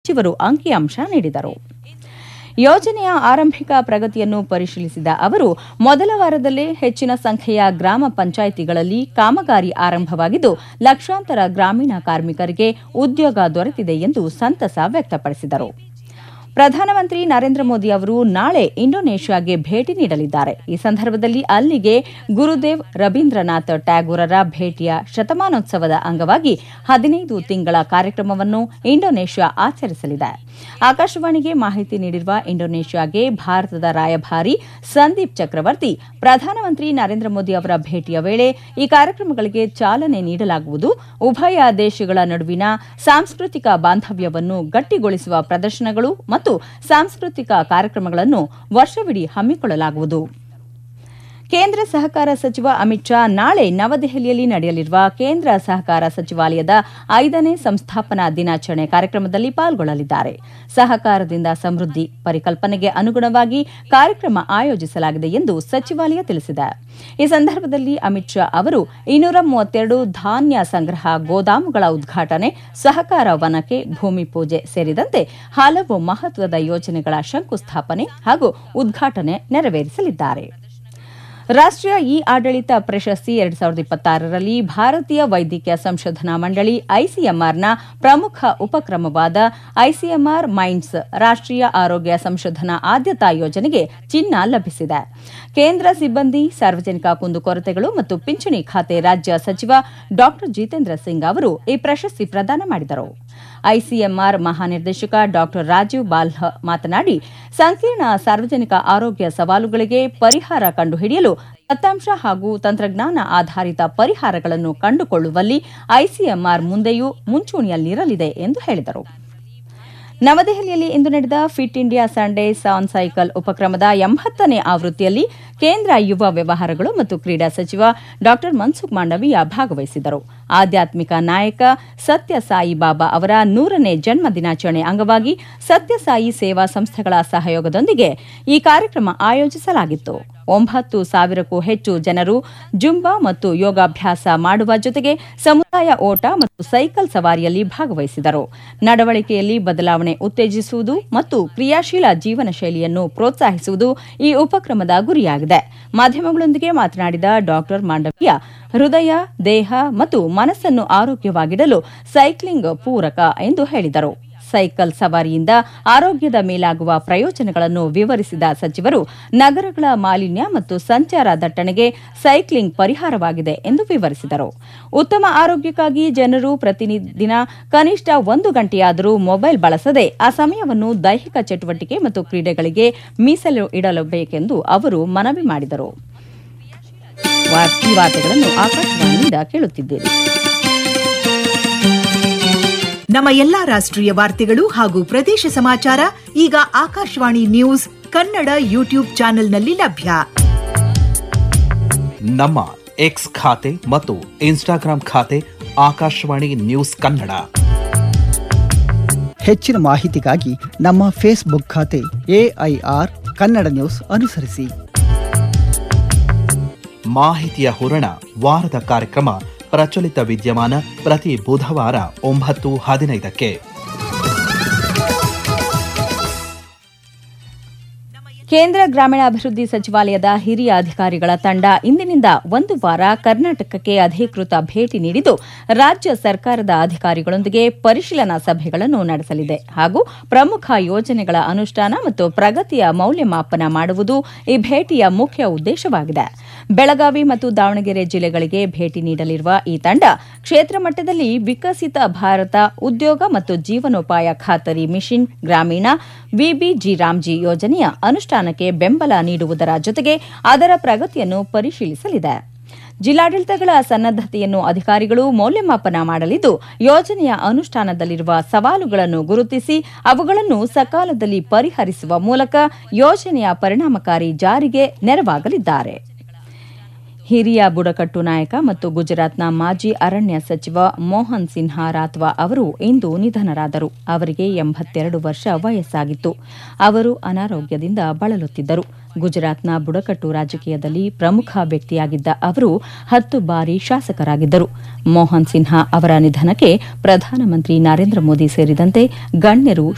ಸಚಿವರು ಅಂಕಿಅಂಶ ನೀಡಿದರು ಯೋಜನೆಯ ಆರಂಭಿಕ ಪ್ರಗತಿಯನ್ನು ಪರಿಶೀಲಿಸಿದ ಅವರು ಮೊದಲ ವಾರದಲ್ಲೇ ಹೆಚ್ಚಿನ ಸಂಖ್ಯೆಯ ಗ್ರಾಮ ಪಂಚಾಯಿತಿಗಳಲ್ಲಿ ಕಾಮಗಾರಿ ಆರಂಭವಾಗಿದ್ದು ಲಕ್ಷಾಂತರ ಗ್ರಾಮೀಣ ಕಾರ್ಮಿಕರಿಗೆ ಉದ್ಯೋಗ ದೊರೆತಿದೆ ಎಂದು ಸಂತಸ ವ್ಯಕ್ತಪಡಿಸಿದರು ಪ್ರಧಾನಮಂತ್ರಿ ನರೇಂದ್ರ ಮೋದಿ ಅವರು ನಾಳೆ ಇಂಡೋನೇಷ್ಯಾಗೆ ಭೇಟಿ ನೀಡಲಿದ್ದಾರೆ ಈ ಸಂದರ್ಭದಲ್ಲಿ ಅಲ್ಲಿಗೆ ಗುರುದೇವ್ ರವೀಂದ್ರನಾಥ್ ಟ್ಯಾಗೋರರ ಭೇಟಿಯ ಶತಮಾನೋತ್ಸವದ ಅಂಗವಾಗಿ ಹದಿನೈದು ತಿಂಗಳ ಕಾರ್ಯಕ್ರಮವನ್ನು ಇಂಡೋನೇಷ್ಯಾ ಆಚರಿಸಲಿದೆ ಆಕಾಶವಾಣಿಗೆ ಮಾಹಿತಿ ನೀಡಿರುವ ಇಂಡೋನೇಷ್ಯಾಗೆ ಭಾರತದ ರಾಯಭಾರಿ ಸಂದೀಪ್ ಚಕ್ರವರ್ತಿ ಪ್ರಧಾನಮಂತ್ರಿ ನರೇಂದ್ರ ಮೋದಿ ಅವರ ಭೇಟಿಯ ವೇಳೆ ಈ ಕಾರ್ಯಕ್ರಮಗಳಿಗೆ ಚಾಲನೆ ನೀಡಲಾಗುವುದು ಉಭಯ ದೇಶಗಳ ನಡುವಿನ ಸಾಂಸ್ಕೃತಿಕ ಬಾಂಧವ್ಯವನ್ನು ಗಟ್ಟಿಗೊಳಿಸುವ ಪ್ರದರ್ಶನಗಳು ಮತ್ತು ಸಾಂಸ್ಕೃತಿಕ ಕಾರ್ಯಕ್ರಮಗಳನ್ನು ವರ್ಷವಿಡೀ ಹಮ್ಮಿಕೊಳ್ಳಲಾಗುವುದು ಕೇಂದ್ರ ಸಹಕಾರ ಸಚಿವ ಅಮಿತ್ ಶಾ ನಾಳೆ ನವದೆಹಲಿಯಲ್ಲಿ ನಡೆಯಲಿರುವ ಕೇಂದ್ರ ಸಹಕಾರ ಸಚಿವಾಲಯದ ಐದನೇ ಸಂಸ್ಥಾಪನಾ ದಿನಾಚರಣೆ ಕಾರ್ಯಕ್ರಮದಲ್ಲಿ ಪಾಲ್ಗೊಳ್ಳಲಿದ್ದಾರೆ ಸಹಕಾರದಿಂದ ಸಮೃದ್ಧಿ ಪರಿಕಲ್ಪನೆಗೆ ಅನುಗುಣವಾಗಿ ಕಾರ್ಯಕ್ರಮ ಆಯೋಜಿಸಲಾಗಿದೆ ಎಂದು ಸಚಿವಾಲಯ ತಿಳಿಸಿದೆ ಈ ಸಂದರ್ಭದಲ್ಲಿ ಅಮಿತ್ ಶಾ ಅವರು ಇನ್ನೂರ ಮೂವತ್ತೆರಡು ಧಾನ್ಯ ಸಂಗ್ರಹ ಗೋದಾಮುಗಳ ಉದ್ಘಾಟನೆ ಸಹಕಾರ ವನಕ್ಕೆ ಭೂಮಿ ಪೂಜೆ ಸೇರಿದಂತೆ ಹಲವು ಮಹತ್ವದ ಯೋಜನೆಗಳ ಶಂಕುಸ್ಥಾಪನೆ ಹಾಗೂ ಉದ್ಘಾಟನೆ ನೆರವೇರಿಸಲಿದ್ದಾರೆ ರಾಷ್ಟೀಯ ಇ ಆಡಳಿತ ಪ್ರಶಸ್ತಿ ಎರಡ್ ಸಾವಿರದ ಇಪ್ಪತ್ತಾರರಲ್ಲಿ ಭಾರತೀಯ ವೈದ್ಯಕೀಯ ಸಂಶೋಧನಾ ಮಂಡಳಿ ಐಸಿಎಂಆರ್ನ ಪ್ರಮುಖ ಉಪಕ್ರಮವಾದ ಐಸಿಎಂಆರ್ ಮೈಂಡ್ಸ್ ರಾಷ್ಟೀಯ ಆರೋಗ್ಯ ಸಂಶೋಧನಾ ಆದ್ಯತಾ ಯೋಜನೆಗೆ ಚಿನ್ನ ಲಭಿಸಿದೆ ಕೇಂದ್ರ ಸಿಬ್ಬಂದಿ ಸಾರ್ವಜನಿಕ ಕುಂದುಕೊರತೆಗಳು ಮತ್ತು ಪಿಂಚಣಿ ಖಾತೆ ರಾಜ್ಯ ಸಚಿವ ಡಾ ಜಿತೇಂದ್ರ ಸಿಂಗ್ ಅವರು ಈ ಪ್ರಶಸ್ತಿ ಪ್ರದಾನ ಮಾಡಿದರು ಐಸಿಎಂಆರ್ ಮಹಾನಿರ್ದೇಶಕ ಡಾ ರಾಜೀವ್ ಬಾಲ್ಹ ಮಾತನಾಡಿ ಸಂಕೀರ್ಣ ಸಾರ್ವಜನಿಕ ಆರೋಗ್ಯ ಸವಾಲುಗಳಿಗೆ ಪರಿಹಾರ ಕಂಡುಹಿಡಿಯಲು ದತ್ತಾಂಶ ಹಾಗೂ ತಂತ್ರಜ್ಞಾನ ಆಧಾರಿತ ಪರಿಹಾರಗಳನ್ನು ಕಂಡುಕೊಳ್ಳುವಲ್ಲಿ ಐಸಿಎಂಆರ್ ಮುಂದೆಯೂ ಮುಂಚೂಣಿಯಲ್ಲಿರಲಿದೆ ಎಂದು ಹೇಳಿದರು ನವದೆಹಲಿಯಲ್ಲಿ ಇಂದು ನಡೆದ Fit India Sundays on cycle ಉಪಕ್ರಮದ ಎಂಬತ್ತನೇ ಆವೃತ್ತಿಯಲ್ಲಿ ಕೇಂದ್ರ ಯುವ ವ್ಯವಹಾರಗಳು ಮತ್ತು ಕ್ರೀಡಾ ಸಚಿವ ಡಾ ಮನ್ಸುಖ್ ಮಾಂಡವೀಯ ಭಾಗವಹಿಸಿದ್ದರು ಆಧ್ಯಾತ್ಮಿಕ ನಾಯಕ ಸತ್ಯಸಾಯಿ ಬಾಬಾ ಅವರ ನೂರನೇ ಜನ್ಮ ದಿನಾಚರಣೆ ಅಂಗವಾಗಿ ಸತ್ಯಸಾಯಿ ಸೇವಾ ಸಂಸ್ಥೆಗಳ ಸಹಯೋಗದೊಂದಿಗೆ ಈ ಕಾರ್ಯಕ್ರಮ ಆಯೋಜಿಸಲಾಗಿತ್ತು ಒಂಬತ್ತು ಸಾವಿರಕ್ಕೂ ಹೆಚ್ಚು ಜನರು ಜುಂಬಾ ಮತ್ತು ಯೋಗಾಭ್ಯಾಸ ಮಾಡುವ ಜೊತೆಗೆ ಸಮುದಾಯ ಓಟ ಮತ್ತು ಸೈಕಲ್ ಸವಾರಿಯಲ್ಲಿ ಭಾಗವಹಿಸಿದರು ನಡವಳಿಕೆಯಲ್ಲಿ ಬದಲಾವಣೆ ಉತ್ತೇಜಿಸುವುದು ಮತ್ತು ಕ್ರಿಯಾಶೀಲ ಜೀವನ ಶೈಲಿಯನ್ನು ಪ್ರೋತ್ಸಾಹಿಸುವುದು ಈ ಉಪಕ್ರಮದ ಗುರಿಯಾಗಿದೆ ಮಾಧ್ಯಮಗಳೊಂದಿಗೆ ಮಾತನಾಡಿದ ಡಾ ಮಾಂಡವೀಯ ಹೃದಯ ದೇಹ ಮತ್ತು ಮನಸ್ಸನ್ನು ಆರೋಗ್ಯವಾಗಿಡಲು ಸೈಕ್ಲಿಂಗ್ ಪೂರಕ ಎಂದು ಹೇಳಿದರು ಸೈಕಲ್ ಸವಾರಿಯಿಂದ ಆರೋಗ್ಯದ ಮೇಲಾಗುವ ಪ್ರಯೋಜನಗಳನ್ನು ವಿವರಿಸಿದ ಸಚಿವರು ನಗರಗಳ ಮಾಲಿನ್ಯ ಮತ್ತು ಸಂಚಾರ ದಟ್ಟಣೆಗೆ ಸೈಕ್ಲಿಂಗ್ ಪರಿಹಾರವಾಗಿದೆ ಎಂದು ವಿವರಿಸಿದರು ಉತ್ತಮ ಆರೋಗ್ಯಕ್ಕಾಗಿ ಜನರು ಪ್ರತಿದಿನ ಕನಿಷ್ಠ ಒಂದು ಗಂಟೆಯಾದರೂ ಮೊಬೈಲ್ ಬಳಸದೆ ಆ ಸಮಯವನ್ನು ದೈಹಿಕ ಚಟುವಟಿಕೆ ಮತ್ತು ಕ್ರೀಡೆಗಳಿಗೆ ಮೀಸಲು ಇಡಲೇಬೇಕೆಂದು ಅವರು ಮನವಿ ಮಾಡಿದರು ಈ ವಾರ್ತೆಗಳನ್ನು ಆಕಾಶವಾಣಿಯಿಂದ ಕೇಳುತ್ತಿದ್ದೇವೆ ನಮ್ಮ ಎಲ್ಲಾ ರಾಷ್ಟ್ರೀಯ ವಾರ್ತೆಗಳು ಹಾಗೂ ಪ್ರದೇಶ ಸಮಾಚಾರ ಈಗ ಆಕಾಶವಾಣಿ ನ್ಯೂಸ್ ಕನ್ನಡ ಯೂಟ್ಯೂಬ್ ಚಾನೆಲ್ನಲ್ಲಿ ಲಭ್ಯ ನಮ್ಮ ಎಕ್ಸ್ ಖಾತೆ ಮತ್ತು ಇನ್ಸ್ಟಾಗ್ರಾಂ ಖಾತೆ ಆಕಾಶವಾಣಿ ನ್ಯೂಸ್ ಕನ್ನಡ ಹೆಚ್ಚಿನ ಮಾಹಿತಿಗಾಗಿ ನಮ್ಮ ಫೇಸ್ಬುಕ್ ಖಾತೆ ಎಐಆರ್ ಕನ್ನಡ ನ್ಯೂಸ್ ಅನುಸರಿಸಿ ಮಾಹಿತಿಯ ಹೂರಣ ವಾರದ ಕಾರ್ಯಕ್ರಮ ಪ್ರಚಲಿತ ವಿದ್ಯಮಾನ ಪ್ರತಿ ಬುಧವಾರ ಒಂಬತ್ತು ಹದಿನೈದಕ್ಕೆ ಕೇಂದ್ರ ಗ್ರಾಮೀಣಾಭಿವೃದ್ಧಿ ಸಚಿವಾಲಯದ ಹಿರಿಯ ಅಧಿಕಾರಿಗಳ ತಂಡ ಇಂದಿನಿಂದ ಒಂದು ವಾರ ಕರ್ನಾಟಕಕ್ಕೆ ಅಧಿಕೃತ ಭೇಟಿ ನೀಡಿದ್ದು ರಾಜ್ಯ ಸರ್ಕಾರದ ಅಧಿಕಾರಿಗಳೊಂದಿಗೆ ಪರಿಶೀಲನಾ ಸಭೆಗಳನ್ನು ನಡೆಸಲಿದೆ ಹಾಗೂ ಪ್ರಮುಖ ಯೋಜನೆಗಳ ಅನುಷ್ಠಾನ ಮತ್ತು ಪ್ರಗತಿಯ ಮೌಲ್ಯಮಾಪನ ಮಾಡುವುದು ಈ ಭೇಟಿಯ ಮುಖ್ಯ ಉದ್ದೇಶವಾಗಿದೆ ಬೆಳಗಾವಿ ಮತ್ತು ದಾವಣಗೆರೆ ಜಿಲ್ಲೆಗಳಿಗೆ ಭೇಟಿ ನೀಡಲಿರುವ ಈ ತಂಡ ಕ್ಷೇತ್ರ ಮಟ್ಟದಲ್ಲಿ ವಿಕಸಿತ ಭಾರತ ಉದ್ಯೋಗ ಮತ್ತು ಜೀವನೋಪಾಯ ಖಾತರಿ ಮಿಷನ್ ಗ್ರಾಮೀಣ ವಿಬಿಜಿ ರಾಮ್ಜಿ ಯೋಜನೆಯ ಅನುಷ್ಠಾನಕ್ಕೆ ಬೆಂಬಲ ನೀಡುವುದರ ಜೊತೆಗೆ ಅದರ ಪ್ರಗತಿಯನ್ನು ಪರಿಶೀಲಿಸಲಿದೆ ಜಿಲ್ಲಾಡಳಿತಗಳ ಸನ್ನದ್ದತೆಯನ್ನು ಅಧಿಕಾರಿಗಳು ಮೌಲ್ಯಮಾಪನ ಮಾಡಲಿದ್ದು ಯೋಜನೆಯ ಅನುಷ್ಠಾನದಲ್ಲಿರುವ ಸವಾಲುಗಳನ್ನು ಗುರುತಿಸಿ ಅವುಗಳನ್ನು ಸಕಾಲದಲ್ಲಿ ಪರಿಹರಿಸುವ ಮೂಲಕ ಯೋಜನೆಯ ಪರಿಣಾಮಕಾರಿ ಜಾರಿಗೆ ನೆರವಾಗಲಿದ್ದಾರೆ ಹಿರಿಯ ಬುಡಕಟ್ಟು ನಾಯಕ ಮತ್ತು ಗುಜರಾತ್ನ ಮಾಜಿ ಅರಣ್ಯ ಸಚಿವ ಮೋಹನ್ ಸಿನ್ಹಾ ರಾತ್ವಾ ಅವರು ಇಂದು ನಿಧನರಾದರು ಅವರಿಗೆ ಎಂಬತ್ತೆರಡು ವರ್ಷ ವಯಸ್ಸಾಗಿತ್ತು ಅವರು ಅನಾರೋಗ್ಯದಿಂದ ಬಳಲುತ್ತಿದ್ದರು ಗುಜರಾತ್ನ ಬುಡಕಟ್ಟು ರಾಜಕೀಯದಲ್ಲಿ ಪ್ರಮುಖ ವ್ಯಕ್ತಿಯಾಗಿದ್ದ ಅವರು ಹತ್ತು ಬಾರಿ ಶಾಸಕರಾಗಿದ್ದರು ಮೋಹನ್ ಸಿನ್ಹಾ ಅವರ ನಿಧನಕ್ಕೆ ಪ್ರಧಾನಮಂತ್ರಿ ನರೇಂದ್ರ ಮೋದಿ ಸೇರಿದಂತೆ ಗಣ್ಯರು